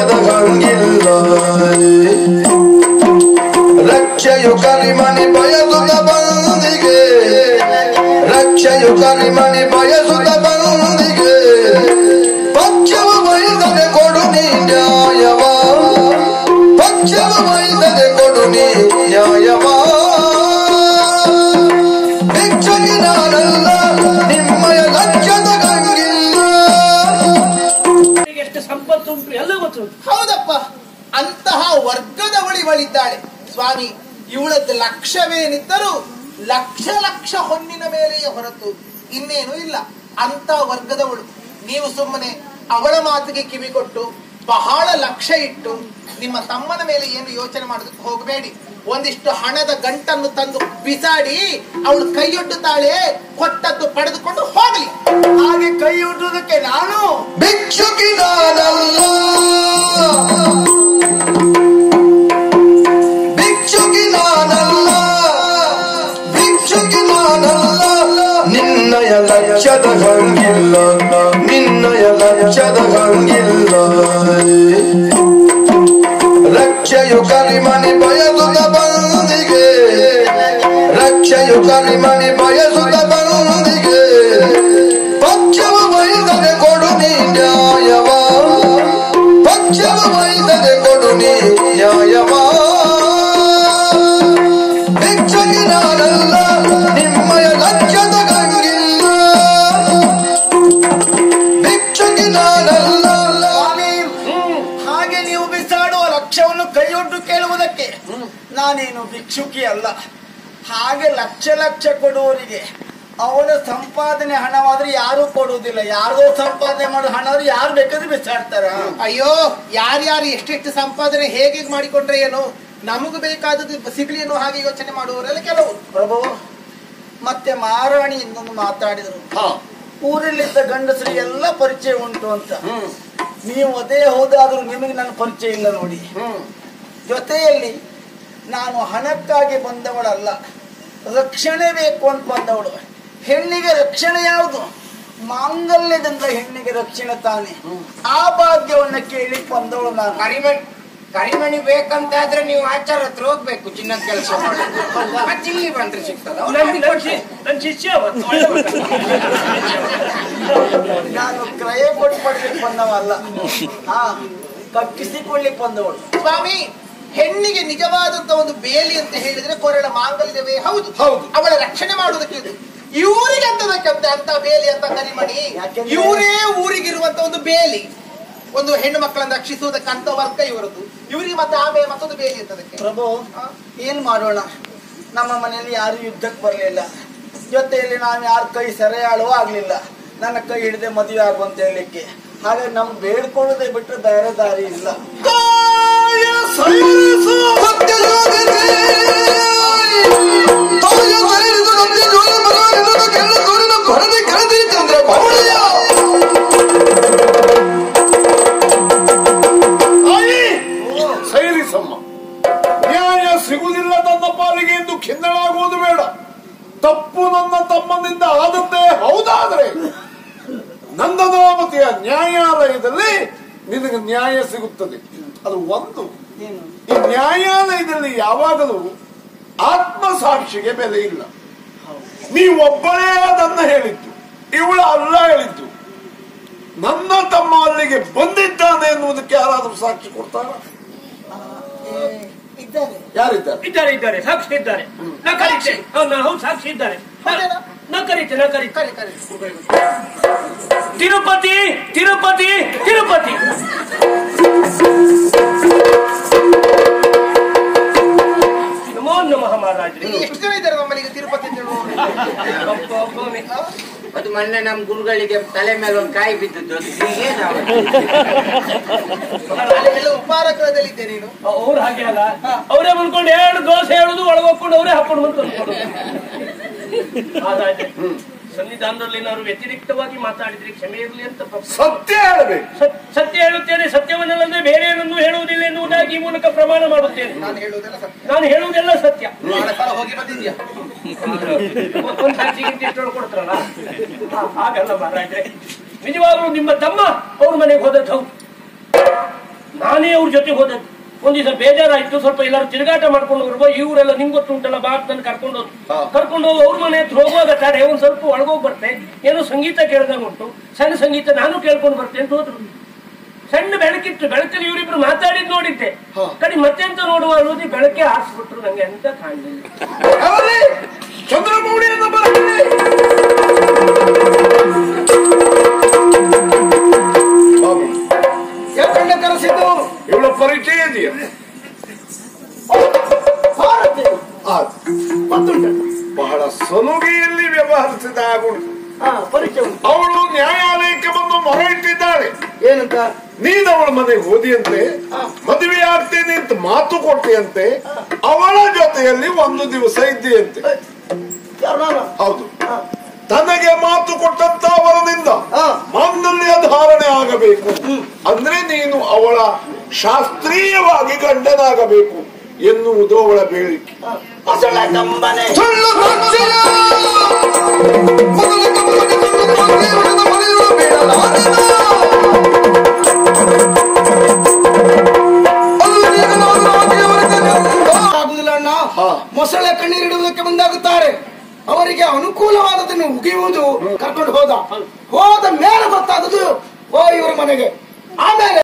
ಲಕ್ಷ್ಯದ ಹಂಗಿಲ್ಲ ರಕ್ಷೆಯು ಕರಿಮಣಿ ಬಯಸುತ್ತ ಬಂದಿಗೆ ರಕ್ಷೆಯು ಕರಿಮಣಿ ಬಯಸುತ್ತ ಬಂದಿಗೆ ಪಕ್ಷವ ವಹಿಸದೆ ಕೊಡು ನೀ ನ್ಯಾಯವ ಪಕ್ಷವ ವಹಿಸದೆ ಕೊಡು ನೀ ನ್ಯಾಯವ ಭಿಕ್ಷುಕಿ ನಾನಲ್ಲ ನಿಮ್ಮಯ ಲಕ್ಷ್ಯದ ಗಂಗಿಲ್ಲ ಈಗ ಎಷ್ಟು ಸಂಪತ್ತು ಉಂಟು ಎಲ್ಲ ಗೊತ್ತುಂಟು ಹೌದಪ್ಪ ಅಂತಹ ವರ್ಗದವಳಿವಳಿದ್ದಾಳೆ ಸ್ವಾಮಿ ಇವಳದ್ದು ಲಕ್ಷವೇನಿದ್ದರೂ ಲಕ್ಷ ಲಕ್ಷ ಹೊನ್ನಿನ ಮೇಲೆಯೇ ಹೊರತು ಇನ್ನೇನು ಇಲ್ಲ ಅಂತ ವರ್ಗದವಳು ನೀವು ಸುಮ್ಮನೆ ಅವಳ ಮಾತಿಗೆ ಕಿವಿ ಕೊಟ್ಟು ಬಹಳ ಲಕ್ಷ್ಯ ಇಟ್ಟು ನಿಮ್ಮ ತಮ್ಮನ ಮೇಲೆ ಏನು ಯೋಚನೆ ಮಾಡೋದಕ್ಕೆ ಹೋಗಬೇಡಿ ಒಂದಿಷ್ಟು ಹಣದ ಗಂಟನ್ನು ತಂದು ಬಿಸಾಡಿ ಅವಳು ಕೈಯೊಡ್ಡುತ್ತಾಳೆ ಕೊಟ್ಟದ್ದು ಪಡೆದುಕೊಂಡು ಹೋಗಲಿ ಹಾಗೆ ಕೈ ಉಟ್ಟುವುದಕ್ಕೆ ನಾನು ಭಿಕ್ಷುಕಿ ನಾನಲ್ಲ ಭಿಕ್ಷುಕಿ ನಾನಲ್ಲ ಭಿಕ್ಷುಕಿ ನಾನಲ್ಲ ನಿನ್ನಯ ಲಕ್ಷ್ಯದ ಹಂಗಿಲ್ಲ ನಿನ್ನಯ ಲಕ್ಷ್ಯದ ಹಂಗಿಲ್ಲ ರಕ್ಷೆಯು ಕರಿಮಣಿ ಬಯಸುತ್ತ ಬಂದಿಗೆ ರಕ್ಷೆಯು ಕರಿಮಣಿ ಬಯಸುತ್ತ ಬಂದಿಗೆ ಪಕ್ಷವ ವಹಿಸದೆ ಕೊಡು ನೀ ನ್ಯಾಯವ ಪಕ್ಷವ ವಹಿಸದೆ ಕೊಡು ನೀ ನ್ಯಾಯವ ಭಿಕ್ಷುಕಿ ನಾನಲ್ಲ ನಿಮ್ಮಯ ಲಕ್ಷ್ಯದ ಗಂಗಿಲ್ಲ ಭಿಕ್ಷುಕಿ ನಾನಲ್ಲ ಸ್ವಾಮಿ ಹಾಗೆ ನೀವು ಬಿಸಾಡುವ ಲಕ್ಷ್ಯವನ್ನು ಕೈಯೊಡ್ಡು ಕೇಳುವುದಕ್ಕೆ ನಾನೇನು ಭಿಕ್ಷುಕಿ ಅಲ್ಲ ಹಾಗೆ ಲಕ್ಷ ಲಕ್ಷ ಕೊಡುವವರಿಗೆ ಅವರ ಸಂಪಾದನೆ ಹಣವಾದ್ರೆ ಯಾರು ಕೊಡುವುದಿಲ್ಲ ಯಾರೋ ಸಂಪಾದನೆ ಮಾಡೋ ಹಣವಾದ್ರೆ ಯಾರು ಬೇಕಾದ್ರೆ ಬಿಸಾಡ್ತಾರ ಅಯ್ಯೋ ಯಾರ್ಯಾರು ಎಷ್ಟೆಷ್ಟು ಸಂಪಾದನೆ ಹೇಗೆ ಮಾಡಿಕೊಂಡ್ರೆ ಏನು ನಮಗೂ ಬೇಕಾದದ್ದು ಸಿಗ್ಲಿ ಅನ್ನೋ ಹಾಗೆ ಯೋಚನೆ ಮಾಡುವವರೆಲ್ಲ ಕೆಲವು ಪ್ರಭು ಮತ್ತೆ ಮಾರಾಣಿ ಇನ್ನೊಂದು ಮಾತಾಡಿದರು ಊರಲ್ಲಿದ್ದ ಗಂಡಸರು ಎಲ್ಲ ಪರಿಚಯ ಉಂಟು ಅಂತ ನೀವು ಅದೇ ಹೋದಾದ್ರೂ ನಿಮಗೆ ನನ್ನ ಪರಿಚಯ ಇಲ್ಲ ನೋಡಿ ಜೊತೆಯಲ್ಲಿ ನಾನು ಹಣಕ್ಕಾಗಿ ಬಂದವಳಲ್ಲ ರಕ್ಷಣೆ ಬೇಕು ಅಂತ ಬಂದವಳು ಹೆಣ್ಣಿಗೆ ರಕ್ಷಣೆ ಯಾವುದು ಮಾಂಗಲ್ಯದಿಂದ ಹೆಣ್ಣಿಗೆ ರಕ್ಷಣೆ ತಾನೆ ಆ ಭಾಗ್ಯವನ್ನ ಕೇಳಿ ಬಂದವಳು ನಾನು ಕರಿಮಣಿ ಕರಿಮಣಿ ಬೇಕಂತಾದ್ರೆ ನೀವು ಆಚಾರ ಹತ್ರ ಹೋಗ್ಬೇಕು ಚಿನ್ನದ ಕೆಲಸ ಮಾಡಿ ಮತ್ತೆ ಇಲ್ಲಿ ಬಂದ್ರೆ ಸಿಗ್ತದ ನನ್ ನನ್ ಶಿ- ನನ್ ಶಿಷ್ಯ ಅವ. ಒಳ್ಳೆ ಮಗ. ನಾನು ಕ್ರಯ ಕೊಟ್ಟು ಪಡ್ಲಿಕ್ಕೆ ಬಂದವಲ್ಲ ಹಾ ಕಟ್ಟಿಸಿಕೊಳ್ಳಿಕ್ಕೆ ಬಂದವಳು ಸ್ವಾಮಿ ಹೆಣ್ಣಿಗೆ ನಿಜವಾದಂತ ಒಂದು ಬೇಲಿ ಅಂತ ಹೇಳಿದ್ರೆ ಕೊರಳ ಮಾಂಗಲ್ಯವೇ ಹೌದು ಹೌದು. ಅವಳ ರಕ್ಷಣೆ ಮಾಡುವುದಕ್ಕೆ ಇದು ಇವರಿಗೆ ಅಂತದಕ್ಕೆ ಅಂತ ಬೇಲಿ ಅಂತ ಕರಿಮಣಿ ಯಾಕೆಂದ್ರೆ- ಇವರೇ ಊರಿಗಿರುವಂತ ಒಂದು ಬೇಲಿ ಒಂದು ಹೆಣ್ಣು ಮಕ್ಕಳನ್ನು ರಕ್ಷಿಸುವುದಕ್ಕೆ ಅಂತ ವರ್ಗ ಇವರದ್ದು ಇವರಿಗೆ ಮತ್ತೆ ಆಮೇಲೆ ಮತ್ತೊಂದು ಬೇಲಿ ಅಂತದಕ್ಕೆ ಪ್ರಭು ಏನ್ ಮಾಡೋಣ ನಮ್ಮ ಮನೆಯಲ್ಲಿ ಯಾರು ಯುದ್ಧಕ್ಕೆ ಬರಲಿಲ್ಲ ಜೊತೆಯಲ್ಲಿ ನಾನು ಯಾರ ಕೈ ಸೆರೆಯಾಳುವ ಆಗ್ಲಿಲ್ಲ ನನ್ನ ಕೈ ಹಿಡಿದೆ ಮದುವೆ ಆಗುವಂತ ಹೇಳಲಿಕ್ಕೆ ಹಾಗಾಗಿ ನಮ್ ಬೇಡ್ಕೊಳ್ಳೋದೇ ಬಿಟ್ಟರೆ ಬೇರೆ ದಾರಿ ಇಲ್ಲ ಕಾಯ ಸೈರಿಸು ಸತ್ಯಯೋಗಿನಿ. ತಾಯ ಸೈರಿಸು ಸತ್ಯಜೋಗಿ ಮರಳಿನ ಕೆಲ್ಲ ಸೂರ್ಯನ ಭರಣಿ ಕರೆದಿ ಚಂದ್ರ ಭವಳಿಯ. ತಾಯಿ ಸೈರಿಸಮ್ಮ ನ್ಯಾಯ ಸಿಗುವುದಿಲ್ಲ ನನ್ನ ಪಾಲಿಗೆ ಎಂದು ಖಿನ್ನಳಾಗುವುದು ಬೇಡ ತಪ್ಪು ನನ್ನ ತಮ್ಮನಿಂದ ಆದದ್ದೇ ಹೌದಾದ್ರೆ ನಂದನಾಮತಿಯ ನ್ಯಾಯಾಲಯದಲ್ಲಿ ನಿನಗೆ ನ್ಯಾಯ ಸಿಗುತ್ತದೆ ಅದು ಒಂದು ಏನು ಈ ನ್ಯಾಯಾಲಯದಲ್ಲಿ ಯಾವಾಗಲೂ ಆತ್ಮಸಾಕ್ಷಿಗೆ ಬೆಲೆ ಇಲ್ಲ ನೀವೊಬ್ಬಳೇ ಅದನ್ನ ಹೇಳಿದ್ದು ಇವಳ ಅಲ್ಲ ಹೇಳಿದ್ದು ನನ್ನ ತಮ್ಮ ಅಲ್ಲಿಗೆ ಬಂದಿದ್ದಾನೆ ಎನ್ನುವುದಕ್ಕೆ ಯಾರಾದರೂ ಸಾಕ್ಷಿ ಕೊಡ್ತಾರ ಏ, ಇದ್ದಾರೆ ಯಾರಿದ್ದಾರೆ ಇದ್ದಾರೆ ಇದ್ದಾರೆ ಸಾಕ್ಷಿ ಇದ್ದಾರೆ ನಾ ಕರೀತೆ ಹೌದು ಹೌದು ಸಾಕ್ಷಿ ಇದ್ದಾರೆ ನಾ- ನಾ ಕರೀತೆ ನಾ ಕರೀತೆ ಕರಿ ಕರಿ ತಿರುಪತಿ ತಿರುಪತಿ ತಿರುಪತಿ ನಮೋ ನಮಃ ಮಹಾರಾಜ್ರಿ ಇಲ್ಲಿ ಎಷ್ಟು ಜನ ಇದ್ದಾರೆ ನಮ್ಮಲ್ಲಿ ಈಗ ತಿರುಪತಿ ಅಂತ ಹೇಳುವವರು? ಒಬ್ಬ ಒಬ್ಬನೇ. ಅದು ಮೊನ್ನೆ ನಮ್ ಗುರುಗಳಿಗೆ ತಲೆ ಮೇಲೆ ಒಂದು ಕಾಯಿ ಬಿದ್ದದ್ದು ಅದು ಹೀಗೇನಾವ? ಅಲ್ಲಿ ಎಲ್ಲ ಉಪಹಾರ ಗೃಹದಲ್ಲಿದ್ದೆ ನೀನು ಅವ್ರು ಹಾಗೆ ಅಲ್ಲ ಅವರೇ ಬಂದ್ಕೊಂಡು ಎರಡು ದೋಸೆ ಹೇಳುದು ಒಳಗೋಗ್ಕೊಂಡು ಅವರೇ ಹಾಕೊಂಡು ಬಂದು ತಂದ್ಕೊಡೋದು. ಹಾಗಾದ್ರೆ ಸನ್ನಿಧಾನದಲ್ಲಿ ನಾವು ವ್ಯತಿರಿಕ್ತವಾಗಿ ಮಾತಾಡಿದ್ರೆ ಕ್ಷಮೆ ಇರಲಿ ಅಂತ ಪ್ರ- ಸತ್ಯ ಹೇಳಬೇಕು ಸತ್- ಸತ್ಯ ಹೇಳುತ್ತೇನೆ ಸತ್ಯವನ್ನಲ್ಲದೆ ಬೇರೆ ಏನನ್ನು ಹೇಳುವುದಿಲ್ಲ ಎನ್ನುವುದಾಗಿ ಈ ಮೂಲಕ ಪ್ರಮಾಣ ಮಾಡುತ್ತೇನೆ ನಾನು ಹೇಳುವುದೆಲ್ಲ ಸತ್ಯ ನಾನು ಹೇಳುವುದೆಲ್ಲ ಸತ್ಯ ಬಹಳ ಸಲ ಹೋಗಿ ಬಂದಿದ್ಯಾ ಒಂದು ಸಾಕ್ಷಿಗಿಂತ ಇಷ್ಟೊಳು ಕೊಡ್ತಾರಲ್ಲ ಹಾ, ಹಾಗಲ್ಲ ಮಹಾರಾಜ್ರೆ ನಿಜವಾಗ್ಲೂ ನಿಮ್ಮ ತಮ್ಮ ಅವ್ರ ಮನೆಗೆ ಹೋದದ್ದು ಹೌದು ನಾನೇ ಅವ್ರ ಜೊತೆ ಹೋದದ್ದು ಒಂದ್ ದಿವಸ ಬೇಜಾರಾಯ್ತು ಸ್ವಲ್ಪ ಎಲ್ಲರೂ ತಿರುಗಾಟ ಮಾಡ್ಕೊಂಡು ಬರುವ ಇವರೆಲ್ಲ ನಿಂಗೆ ಗೊತ್ತುಂಟಲ್ಲ ಬಾ ಅಂತ ನನ್ನ ಕರ್ಕೊಂಡು ಹೋದ್ರು ಹಾ. ಕರ್ಕೊಂಡು ಹೋಗಿ ಅವ್ರ ಮನೆ ಹತ್ರ ಹೋಗುವಾಗ ತಡೆ ಒಂದ್ ಸ್ವಲ್ಪ ಒಳಗೋಗಿ ಬರ್ತೆ ಏನೋ ಸಂಗೀತ ಕೇಳ್ದಂಗ್ ಉಂಟು ಸಣ್ಣ ಸಂಗೀತ ನಾನು ಕೇಳ್ಕೊಂಡು ಬರ್ತೆ ಅಂತ ಹೋದ್ರು ಸಣ್ಣ ಬೆಳಕಿತ್ತು ಬೆಳಕಲ್ಲಿ ಇವರಿಬ್ರು ಮಾತಾಡಿದ್ ನೋಡಿದ್ದೆ ಹಾ. ಕಡಿ ಮತ್ತೆ ಅಂತ ನೋಡುವ ಅನ್ನೋದು ಬೆಳಕೆ ಆರಿಸ್ಬಿಟ್ರು ನಂಗೆ ಅಂತ ಕಾಣಲಿಲ್ಲ ಅವರೇ ಚಂದ್ರಮೌಳಿಯನ್ನು ಬರಲಿ ಬಾಬು ಯಾಕಂಡ ಕರೆಸಿದ್ದು ಇವಳ ಪರಿಚಯ ಇದೆಯಾ ಭಾರತಿ ಆಯ್ತು. ಗೊತ್ತುಂಟ ಬಹಳ ಸಲುಗೆಯಲ್ಲಿ ವ್ಯವಹರಿಸಿದ ಆಗುಂಟು ಹಾ ಪರಿಚಯ ಉಂಟು ಅವಳು ನ್ಯಾಯಾಲಯಕ್ಕೆ ಬಂದು ಮೊರೆ ಇಟ್ಟಿದ್ದಾಳೆ ಏನಂತ ನೀನು ಅವಳ ಮನೆಗೆ ಹೋದಿಯಂತೆ ಮದುವೆ ಆಗ್ತೇನೆ ಅಂತ ಮಾತು ಕೊಟ್ಟಿಯಂತೆ ಅವಳ ಜೊತೆಯಲ್ಲಿ ಒಂದು ದಿವಸ ಇದ್ದೀಯಂತೆ ಯಾರು ನಾನು ಹೌದು ತನಗೆ ಮಾತು ಕೊಟ್ಟಂತ ವರದಿಂದ ಹಾ. ಮಾಂಗಲ್ಯ ಧಾರಣೆ ಆಗಬೇಕು ಅಂದ್ರೆ ನೀನು ಅವಳ ಶಾಸ್ತ್ರೀಯವಾಗಿ ಗಂಡನಾಗಬೇಕು ಎನ್ನುವುದು ಅವಳ ಬೇಡಿಕೆ ಮೊಸಳೆ ಕಂಬನೆ ಸುಳ್ಳು ಸಾಕ್ಷಿಯ ಮೊದಲ ಕಬ್ಬುಗೆ ತಂದು ತೋರಿಸಿ ಹೊಡೆದ ಮನೆಯು ಬೀಳಲಾರೆನು. ಅದು ಈಗ ನಾನು ದೇವರಿಗೆ ನೆರಳು. ಆಗುದಿಲ್ಲ ಅಣ್ಣ ಹಾ. ಮೊಸಳೆ ಕಣ್ಣೀರಿಡುವುದಕ್ಕೆ ಮುಂದಾಗುತ್ತಾರೆ ಅವರಿಗೆ ಅನುಕೂಲವಾದದನ್ನು ಉಗಿಯುವುದು ಕರ್ಕೊಂಡು ಹೋದ ಹೋದ ಮೇಲೆ ಗೊತ್ತಾದದು ಓ ಇವರ ಮನೆಗೆ ಆಮೇಲೆ